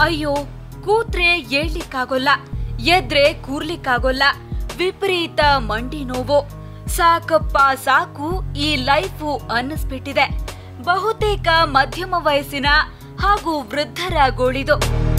ಅಯ್ಯೋ ಕೂತ್ರೆ ಏಳ್ಲಿಕ್ಕಾಗೋಲ್ಲ ಎದ್ರೆ ಕೂರ್ಲಿಕ್ಕಾಗೋಲ್ಲ ವಿಪರೀತ ಮಂಡಿ ನೋವು ಸಾಕಪ್ಪ ಸಾಕು ಈ ಲೈಫು ಅನ್ನಿಸ್ಬಿಟ್ಟಿದೆ ಬಹುತೇಕ ಮಧ್ಯಮ ವಯಸ್ಸಿನ ಹಾಗೂ ವೃದ್ಧರ ಗೋಳಿದು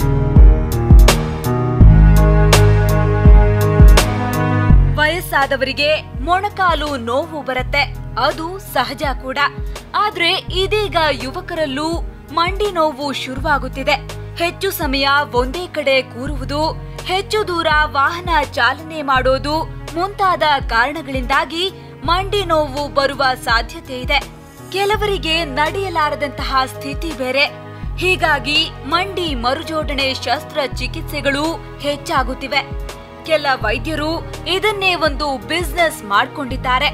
ವಯಸ್ಸಾದವರಿಗೆ ಮೊಣಕಾಲು ನೋವು ಬರುತ್ತೆ ಅದು ಸಹಜ ಕೂಡ ಆದ್ರೆ ಇದೀಗ ಯುವಕರಲ್ಲೂ ಮಂಡಿ ನೋವು ಶುರುವಾಗುತ್ತಿದೆ ಹೆಚ್ಚು ಸಮಯ ಒಂದೇ ಕಡೆ ಕೂರುವುದು ಹೆಚ್ಚು ದೂರ ವಾಹನ ಚಾಲನೆ ಮಾಡೋದು ಮುಂತಾದ ಕಾರಣಗಳಿಂದಾಗಿ ಮಂಡಿ ನೋವು ಬರುವ ಸಾಧ್ಯತೆ ಇದೆ ಕೆಲವರಿಗೆ ನಡೆಯಲಾರದಂತಹ ಸ್ಥಿತಿ ಬೇರೆ ಹೀಗಾಗಿ ಮಂಡಿ ಮರುಜೋಡಣೆ ಶಸ್ತ್ರ ಚಿಕಿತ್ಸೆಗಳು ಹೆಚ್ಚಾಗುತ್ತಿವೆ ಕೆಲ ವೈದ್ಯರು ಇದನ್ನೇ ಒಂದು ಬಿಸ್ನೆಸ್ ಮಾಡ್ಕೊಂಡಿದ್ದಾರೆ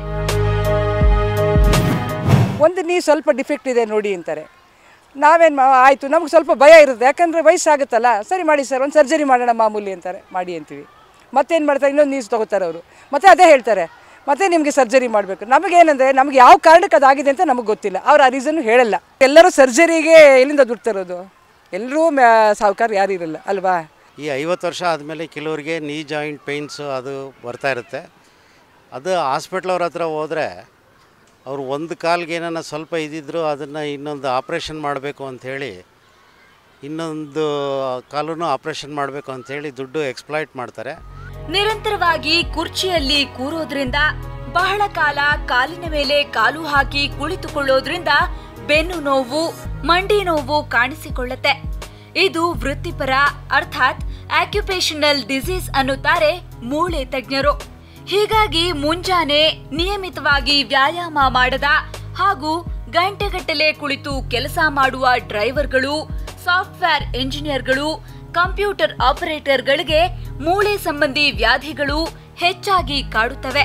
ಒಂದು ನೀ ಸ್ವಲ್ಪ ಡಿಫೆಕ್ಟ್ ಇದೆ ನೋಡಿ ಅಂತಾರೆ ನಾವೇನು ಮಾ ಆಯಿತು ನಮ್ಗೆ ಸ್ವಲ್ಪ ಭಯ ಇರುತ್ತೆ ಯಾಕಂದರೆ ವಯಸ್ಸಾಗುತ್ತಲ್ಲ ಸರಿ ಮಾಡಿ ಸರ್ ಒಂದು ಸರ್ಜರಿ ಮಾಡೋಣ ಮಾಮೂಲಿ ಅಂತಾರೆ ಮಾಡಿ ಅಂತೀವಿ ಮತ್ತೇನು ಮಾಡ್ತಾರೆ ಇನ್ನೊಂದು ನೀರು ತೊಗೋತಾರೆ ಅವರು ಮತ್ತೆ ಅದೇ ಹೇಳ್ತಾರೆ ಮತ್ತೆ ನಿಮಗೆ ಸರ್ಜರಿ ಮಾಡಬೇಕು ನಮಗೇನಂದರೆ ನಮ್ಗೆ ಯಾವ ಕಾರಣಕ್ಕೆ ಅದಾಗಿದೆ ಅಂತ ನಮಗೆ ಗೊತ್ತಿಲ್ಲ ಅವ್ರು ಆ ರೀಸನ್ನು ಹೇಳಲ್ಲ ಎಲ್ಲರೂ ಸರ್ಜರಿಗೆ ಎಲ್ಲಿಂದ ದುಡ್ಡು ತರೋದು ಎಲ್ಲರೂ ಸಾಹುಕಾರ ಯಾರು ಇರಲ್ಲ ಅಲ್ವಾ ಈ ಐವತ್ತು ವರ್ಷ ಆದಮೇಲೆ ಕೆಲವರಿಗೆ ನೀ ಜಾಯಿಂಟ್ ಪೇಯ್ನ್ಸು ಅದು ಬರ್ತಾ ಇರುತ್ತೆ ಅದು ಹಾಸ್ಪಿಟ್ಲವ್ರ ಹತ್ರ ಹೋದರೆ ಅವರು ಒಂದು ಕಾಲ್ಗೆ ಏನಾನ ಸ್ವಲ್ಪ ಇದ್ದಿದ್ರು ಅದನ್ನು ಇನ್ನೊಂದು ಆಪ್ರೇಷನ್ ಮಾಡಬೇಕು ಅಂಥೇಳಿ ಇನ್ನೊಂದು ಕಾಲೂ ಆಪ್ರೇಷನ್ ಮಾಡಬೇಕು ಅಂಥೇಳಿ ದುಡ್ಡು ಎಕ್ಸ್ಪ್ಲಾಯ್ಟ್ ಮಾಡ್ತಾರೆ ನಿರಂತರವಾಗಿ ಕುರ್ಚಿಯಲ್ಲಿ ಕೂರೋದ್ರಿಂದ ಬಹಳ ಕಾಲ ಕಾಲಿನ ಮೇಲೆ ಕಾಲು ಹಾಕಿ ಕುಳಿತುಕೊಳ್ಳೋದ್ರಿಂದ ಬೆನ್ನು ನೋವು ಮಂಡಿ ನೋವು ಕಾಣಿಸಿಕೊಳ್ಳುತ್ತೆ ಇದು ವೃತ್ತಿಪರ ಅರ್ಥಾತ್ ಆಕ್ಯುಪೇಷನಲ್ ಡಿಸೀಸ್ ಅನ್ನುತ್ತಾರೆ ಮೂಳೆ ತಜ್ಞರು ಹೀಗಾಗಿ ಮುಂಜಾನೆ ನಿಯಮಿತವಾಗಿ ವ್ಯಾಯಾಮ ಮಾಡದ ಹಾಗೂ ಗಂಟೆಗಟ್ಟಲೆ ಕುಳಿತು ಕೆಲಸ ಮಾಡುವ ಡ್ರೈವರ್ಗಳು ಸಾಫ್ಟ್ವೇರ್ ಎಂಜಿನಿಯರ್ಗಳು ಕಂಪ್ಯೂಟರ್ ಆಪರೇಟರ್ಗಳಿಗೆ ಮೂಳೆ ಸಂಬಂಧಿ ವ್ಯಾಧಿಗಳು ಹೆಚ್ಚಾಗಿ ಕಾಡುತ್ತವೆ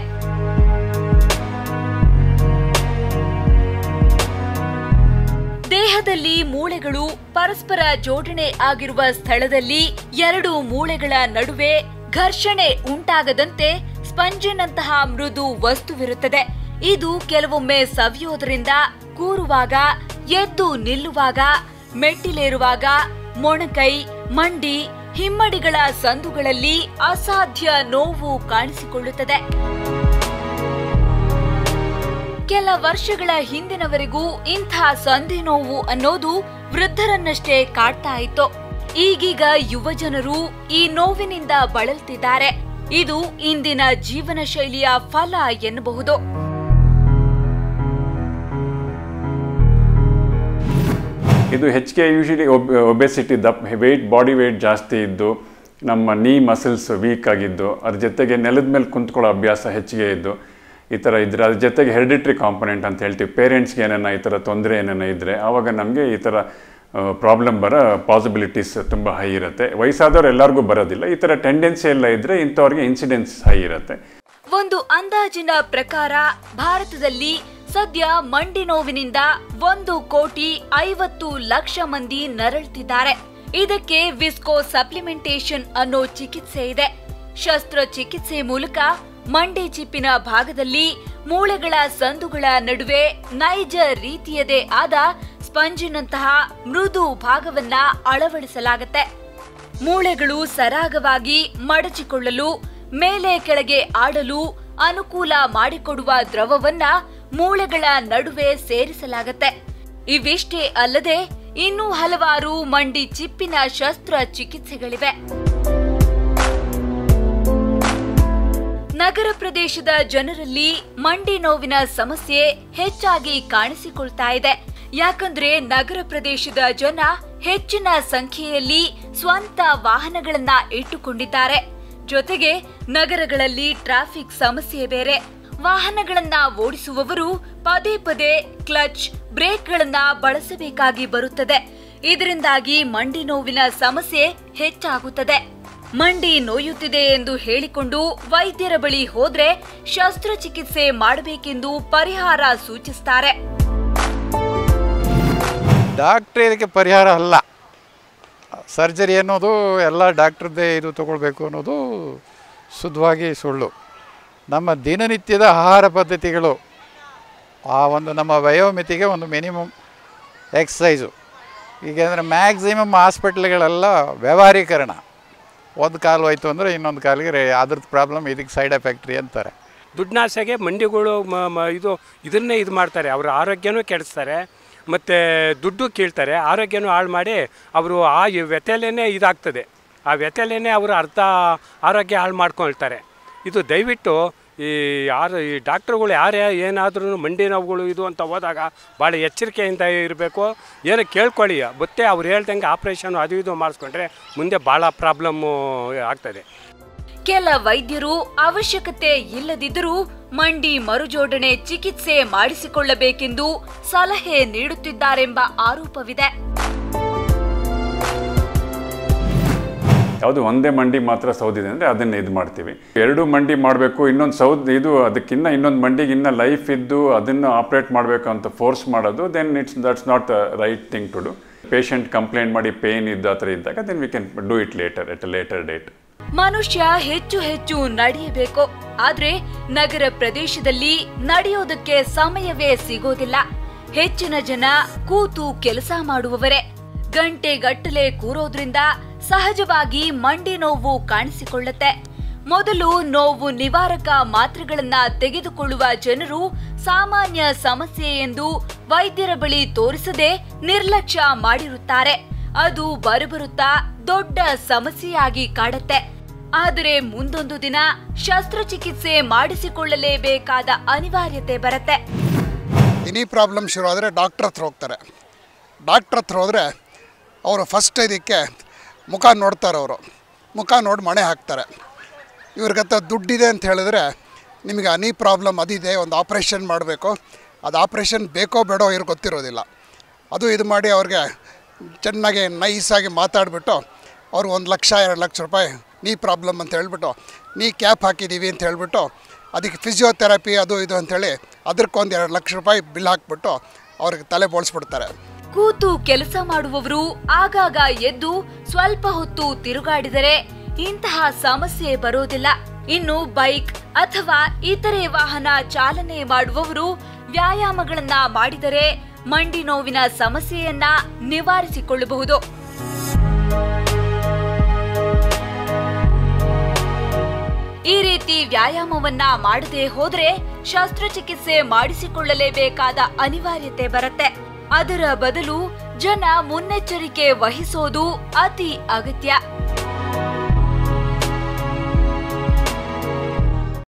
ದೇಹದಲ್ಲಿ ಮೂಳೆಗಳು ಪರಸ್ಪರ ಜೋಡಣೆ ಆಗಿರುವ ಸ್ಥಳದಲ್ಲಿ ಎರಡು ಮೂಳೆಗಳ ನಡುವೆ ಘರ್ಷಣೆ ಉಂಟಾಗದಂತೆ ಸ್ಪಂಜಿನಂತಹ ಮೃದು ವಸ್ತುವಿರುತ್ತದೆ ಇದು ಕೆಲವೊಮ್ಮೆ ಸವಿಯೋದ್ರಿಂದ ಕೂರುವಾಗ ಎದ್ದು ನಿಲ್ಲುವಾಗ ಮೆಟ್ಟಿಲೇರುವಾಗ ಮೊಣಕೈ ಮಂಡಿ ಹಿಮ್ಮಡಿಗಳ ಸಂದುಗಳಲ್ಲಿ ಅಸಾಧ್ಯ ನೋವು ಕಾಣಿಸಿಕೊಳ್ಳುತ್ತದೆ ಕೆಲ ವರ್ಷಗಳ ಹಿಂದಿನವರೆಗೂ ಇಂಥ ಸಂಧಿ ನೋವು ಅನ್ನೋದು ವೃದ್ಧರನ್ನಷ್ಟೇ ಕಾಡ್ತಾ ಇತ್ತು ಈಗೀಗ ಯುವಜನರು ಈ ನೋವಿನಿಂದ ಬಳಲ್ತಿದ್ದಾರೆ ಇದು ಇಂದಿನ ಜೀವನ ಶೈಲಿಯ ಫಲ ಎನ್ನಬಹುದು ಇದು ಹೆಚ್ಚಿಗೆ ಯೂಶಲಿ ಒಬೆಸಿಟಿ ದಪ್ ವೆಯ್ಟ್ ಬಾಡಿ ವೆಯ್ಟ್ ಜಾಸ್ತಿ ಇದ್ದು ನಮ್ಮ ನೀ ಮಸಲ್ಸ್ ವೀಕ್ ಆಗಿದ್ದು ಅದ್ರ ಜೊತೆಗೆ ನೆಲದ ಮೇಲೆ ಕುಂತ್ಕೊಳ್ಳೋ ಅಭ್ಯಾಸ ಹೆಚ್ಚಿಗೆ ಇದ್ದು ಈ ಥರ ಇದ್ದರೆ ಅದ್ರ ಜೊತೆಗೆ ಹೆರಿಡಿಟ್ರಿ ಕಾಂಪೊನೆಂಟ್ ಅಂತ ಹೇಳ್ತೀವಿ ಪೇರೆಂಟ್ಸ್ಗೆ ಏನೇನ ಈ ಥರ ತೊಂದರೆ ಏನೇನ ಇದ್ದರೆ ಆವಾಗ ನಮಗೆ ಈ ಥರ ಪ್ರಾಬ್ಲಮ್ ಬರೋ ಪಾಸಿಬಿಲಿಟೀಸ್ ತುಂಬ ಹೈ ಇರುತ್ತೆ ವಯಸ್ಸಾದವ್ರು ಎಲ್ಲರಿಗೂ ಬರೋದಿಲ್ಲ ಈ ಥರ ಟೆಂಡೆನ್ಸಿ ಎಲ್ಲ ಇದ್ದರೆ ಇಂಥವ್ರಿಗೆ ಇನ್ಸಿಡೆನ್ಸ್ ಹೈ ಇರುತ್ತೆ ಒಂದು ಅಂದಾಜಿನ ಪ್ರಕಾರ ಭಾರತದಲ್ಲಿ ಸದ್ಯ ಮಂಡಿ ನೋವಿನಿಂದ ಒಂದು ಕೋಟಿ ಐವತ್ತು ಲಕ್ಷ ಮಂದಿ ನರಳುತ್ತಿದ್ದಾರೆ ಇದಕ್ಕೆ ವಿಸ್ಕೋ ಸಪ್ಲಿಮೆಂಟೇಷನ್ ಅನ್ನೋ ಚಿಕಿತ್ಸೆ ಇದೆ ಶಸ್ತ್ರಚಿಕಿತ್ಸೆ ಮೂಲಕ ಮಂಡಿ ಚಿಪ್ಪಿನ ಭಾಗದಲ್ಲಿ ಮೂಳೆಗಳ ಸಂದುಗಳ ನಡುವೆ ನೈಜ ರೀತಿಯದೇ ಆದ ಸ್ಪಂಜಿನಂತಹ ಮೃದು ಭಾಗವನ್ನ ಅಳವಡಿಸಲಾಗುತ್ತೆ ಮೂಳೆಗಳು ಸರಾಗವಾಗಿ ಮಡಚಿಕೊಳ್ಳಲು ಮೇಲೆ ಕೆಳಗೆ ಆಡಲು ಅನುಕೂಲ ಮಾಡಿಕೊಡುವ ದ್ರವವನ್ನ ಮೂಳೆಗಳ ನಡುವೆ ಸೇರಿಸಲಾಗತ್ತೆ ಇವಿಷ್ಟೇ ಅಲ್ಲದೆ ಇನ್ನೂ ಹಲವಾರು ಮಂಡಿ ಚಿಪ್ಪಿನ ಶಸ್ತ್ರ ಚಿಕಿತ್ಸೆಗಳಿವೆ ನಗರ ಪ್ರದೇಶದ ಜನರಲ್ಲಿ ಮಂಡಿ ನೋವಿನ ಸಮಸ್ಯೆ ಹೆಚ್ಚಾಗಿ ಕಾಣಿಸಿಕೊಳ್ತಾ ಇದೆ ಯಾಕಂದ್ರೆ ನಗರ ಪ್ರದೇಶದ ಜನ ಹೆಚ್ಚಿನ ಸಂಖ್ಯೆಯಲ್ಲಿ ಸ್ವಂತ ವಾಹನಗಳನ್ನ ಇಟ್ಟುಕೊಂಡಿದ್ದಾರೆ ಜೊತೆಗೆ ನಗರಗಳಲ್ಲಿ ಟ್ರಾಫಿಕ್ ಸಮಸ್ಯೆ ಬೇರೆ ವಾಹನಗಳನ್ನ ಓಡಿಸುವವರು ಪದೇ ಪದೇ ಕ್ಲಚ್ ಬ್ರೇಕ್ಗಳನ್ನ ಬಳಸಬೇಕಾಗಿ ಬರುತ್ತದೆ ಇದರಿಂದಾಗಿ ಮಂಡಿ ನೋವಿನ ಸಮಸ್ಯೆ ಹೆಚ್ಚಾಗುತ್ತದೆ ಮಂಡಿ ನೋಯುತ್ತಿದೆ ಎಂದು ಹೇಳಿಕೊಂಡು ವೈದ್ಯರ ಬಳಿ ಹೋದ್ರೆ ಶಸ್ತ್ರಚಿಕಿತ್ಸೆ ಮಾಡಬೇಕೆಂದು ಪರಿಹಾರ ಸೂಚಿಸುತ್ತಾರೆ ಡಾಕ್ಟ್ರ್ ಇದಕ್ಕೆ ಪರಿಹಾರ ಅಲ್ಲ ಸರ್ಜರಿ ಅನ್ನೋದು ಎಲ್ಲ ಡಾಕ್ಟ್ರದ್ದೇ ಇದು ತಗೊಳ್ಬೇಕು ಅನ್ನೋದು ಶುದ್ಧವಾಗಿ ಸುಳ್ಳು ನಮ್ಮ ದಿನನಿತ್ಯದ ಆಹಾರ ಪದ್ಧತಿಗಳು ಆ ಒಂದು ನಮ್ಮ ವಯೋಮಿತಿಗೆ ಒಂದು ಮಿನಿಮಮ್ ಎಕ್ಸಸೈಸು ಈಗ ಅಂದರೆ ಮ್ಯಾಕ್ಸಿಮಮ್ ಹಾಸ್ಪಿಟ್ಲ್ಗಳೆಲ್ಲ ವ್ಯವಹಾರೀಕರಣ ಒಂದು ಕಾಲು ಹೋಯ್ತು ಅಂದರೆ ಇನ್ನೊಂದು ಕಾಲಿಗೆ ರೇ ಅದ್ರದ್ದು ಪ್ರಾಬ್ಲಮ್ ಇದಕ್ಕೆ ಸೈಡ್ ಎಫೆಕ್ಟ್ರಿ ಅಂತಾರೆ ದುಡ್ನಾಸೆಗೆ ಮಂಡಿಗಳು ಮ ಮ- ಇದು ಇದನ್ನೇ ಇದು ಮಾಡ್ತಾರೆ ಅವರ ಆರೋಗ್ಯನೂ ಕೆಡಿಸ್ತಾರೆ ಮತ್ತು ದುಡ್ಡು ಕೀಳ್ತಾರೆ ಆರೋಗ್ಯನೂ ಹಾಳು ಮಾಡಿ ಅವರು ಆ ವ್ಯಥೆಯಲ್ಲೇ ಇದಾಗ್ತದೆ ಆ ವ್ಯಥೆಯಲ್ಲೇ ಅವರು ಅರ್ಧ ಆರೋಗ್ಯ ಹಾಳು ಮಾಡ್ಕೊಳ್ತಾರೆ ಇದು ದಯವಿಟ್ಟು ಈ ಯಾರು ಈ ಡಾಕ್ಟ್ರುಗಳು ಯಾರೇ ಏನಾದ್ರೂ ಮಂಡಿ ನೋವುಗಳು ಇದು ಅಂತ ಹೋದಾಗ ಭಾಳ ಎಚ್ಚರಿಕೆಯಿಂದ ಇರಬೇಕು ಏನೋ ಕೇಳ್ಕೊಳ್ಳಿ ಮತ್ತೆ ಅವ್ರು ಹೇಳ್ದಂಗೆ ಆಪ್ರೇಷನ್ ಅದು ಇದು ಮಾಡಿಸ್ಕೊಂಡ್ರೆ ಮುಂದೆ ಭಾಳ ಪ್ರಾಬ್ಲಮ್ಮು ಆಗ್ತದೆ ಕೆಲ ವೈದ್ಯರು ಅವಶ್ಯಕತೆ ಇಲ್ಲದಿದ್ದರೂ ಮಂಡಿ ಮರುಜೋಡಣೆ ಚಿಕಿತ್ಸೆ ಮಾಡಿಸಿಕೊಳ್ಳಬೇಕೆಂದು ಸಲಹೆ ನೀಡುತ್ತಿದ್ದಾರೆಂಬ ಆರೋಪವಿದೆ ಯಾವುದು ಒಂದೇ ಮಂಡಿ ಮಾತ್ರ ಸೌದಿದೆ ಅಂದರೆ ಅದನ್ನು ಇದು ಮಾಡ್ತೀವಿ ಎರಡು ಮಂಡಿ ಮಾಡಬೇಕು ಇನ್ನೊಂದು ಸೌದ್ ಇದು ಅದಕ್ಕಿನ್ನ ಇನ್ನೊಂದು ಮಂಡಿಗೆ ಇನ್ನ ಲೈಫ್ ಇದ್ದು ಅದನ್ನು ಆಪ್ರೇಟ್ ಮಾಡಬೇಕು ಅಂತ ಫೋರ್ಸ್ ಮಾಡೋದು then it's that's not right thing to do patient complaint ಮಾಡಿ ಪೇನ್ ಇದ್ದು ಆ ಥರ ಇದ್ದಾಗ then we can do it later at a later date ಮನುಷ್ಯ ಹೆಚ್ಚು ಹೆಚ್ಚು ನಡೆಯಬೇಕು ಆದ್ರೆ ನಗರ ಪ್ರದೇಶದಲ್ಲಿ ನಡೆಯೋದಕ್ಕೆ ಸಮಯವೇ ಸಿಗೋದಿಲ್ಲ ಹೆಚ್ಚಿನ ಜನ ಕೂತು ಕೆಲಸ ಮಾಡುವವರೇ ಗಂಟೆಗಟ್ಟಲೆ ಕೂರೋದ್ರಿಂದ ಸಹಜವಾಗಿ ಮಂಡಿ ನೋವು ಕಾಣಿಸಿಕೊಳ್ಳುತ್ತೆ ಮೊದಲು ನೋವು ನಿವಾರಕ ಮಾತ್ರೆಗಳನ್ನ ತೆಗೆದುಕೊಳ್ಳುವ ಜನರು ಸಾಮಾನ್ಯ ಸಮಸ್ಯೆ ಎಂದು ವೈದ್ಯರ ಬಳಿ ತೋರಿಸದೆ ನಿರ್ಲಕ್ಷ್ಯ ಮಾಡಿರುತ್ತಾರೆ ಅದು ಬರುಬರುತ್ತಾ ದೊಡ್ಡ ಸಮಸ್ಯೆಯಾಗಿ ಕಾಡುತ್ತೆ ಆದರೆ ಮುಂದೊಂದು ದಿನ ಶಸ್ತ್ರಚಿಕಿತ್ಸೆ ಮಾಡಿಸಿಕೊಳ್ಳಲೇಬೇಕಾದ ಅನಿವಾರ್ಯತೆ ಬರುತ್ತೆ ಎನಿ ಪ್ರಾಬ್ಲಮ್ ಶುರು ಆದರೆ ಡಾಕ್ಟ್ರ್ ಹತ್ರ ಹೋಗ್ತಾರೆ ಡಾಕ್ಟ್ರ್ ಹತ್ರ ಹೋದರೆ ಅವರು ಫಸ್ಟ್ ಇದಕ್ಕೆ ಮುಖ ನೋಡ್ತಾರೆ ಅವರು ಮುಖ ನೋಡಿ ಮಣೆ ಹಾಕ್ತಾರೆ ಇವ್ರಿಗತ್ತ ದುಡ್ಡಿದೆ ಅಂತ ಹೇಳಿದ್ರೆ ನಿಮಗೆ ಅನಿ ಪ್ರಾಬ್ಲಮ್ ಅದಿದೆ ಒಂದು ಆಪ್ರೇಷನ್ ಮಾಡಬೇಕು ಅದು ಆಪ್ರೇಷನ್ ಬೇಕೋ ಬೇಡೋ ಇವ್ರಿಗೆ ಗೊತ್ತಿರೋದಿಲ್ಲ ಅದು ಇದು ಮಾಡಿ ಅವ್ರಿಗೆ ಚೆನ್ನಾಗಿ ನೈಸಾಗಿ ಮಾತಾಡಿಬಿಟ್ಟು ಅವ್ರು ಒಂದು ಲಕ್ಷ ಎರಡು ಲಕ್ಷ ರೂಪಾಯಿ ನೀ ಪ್ರಾಬ್ಲಮ್ ಅಂತ ಹೇಳ್ಬಿಟ್ಟು ನೀ ಕ್ಯಾಪ್ ಹಾಕಿದ್ದೀವಿ ಅಂತ ಹೇಳ್ಬಿಟ್ಟು ಅದಕ್ಕೆ ಫಿಸಿಯೋಥೆರಪಿ ಅದು ಇದು ಅಂಥೇಳಿ ಅದಕ್ಕೊಂದು ಎರಡು ಲಕ್ಷ ರೂಪಾಯಿ ಬಿಲ್ ಹಾಕ್ಬಿಟ್ಟು ಅವ್ರಿಗೆ ತಲೆ ಬೋಳ್ಸ್ಬಿಡ್ತಾರೆ ಕೂತು ಕೆಲಸ ಮಾಡುವವರು ಆಗಾಗ ಎದ್ದು ಸ್ವಲ್ಪ ಹೊತ್ತು ತಿರುಗಾಡಿದರೆ ಇಂತಹ ಸಮಸ್ಯೆ ಬರೋದಿಲ್ಲ ಇನ್ನು ಬೈಕ್ ಅಥವಾ ಇತರೆ ವಾಹನ ಚಾಲನೆ ಮಾಡುವವರು ವ್ಯಾಯಾಮಗಳನ್ನ ಮಾಡಿದರೆ ಮಂಡಿ ನೋವಿನ ಸಮಸ್ಯೆಯನ್ನ ನಿವಾರಿಸಿಕೊಳ್ಳಬಹುದು ಈ ರೀತಿ ವ್ಯಾಯಾಮವನ್ನ ಮಾಡದೆ ಹೋದ್ರೆ ಶಸ್ತ್ರಚಿಕಿತ್ಸೆ ಮಾಡಿಸಿಕೊಳ್ಳಲೇಬೇಕಾದ ಅನಿವಾರ್ಯತೆ ಬರುತ್ತೆ ಅದರ ಬದಲು ಜನ ಮುನ್ನೆಚ್ಚರಿಕೆ ವಹಿಸೋದು ಅತಿ ಅಗತ್ಯ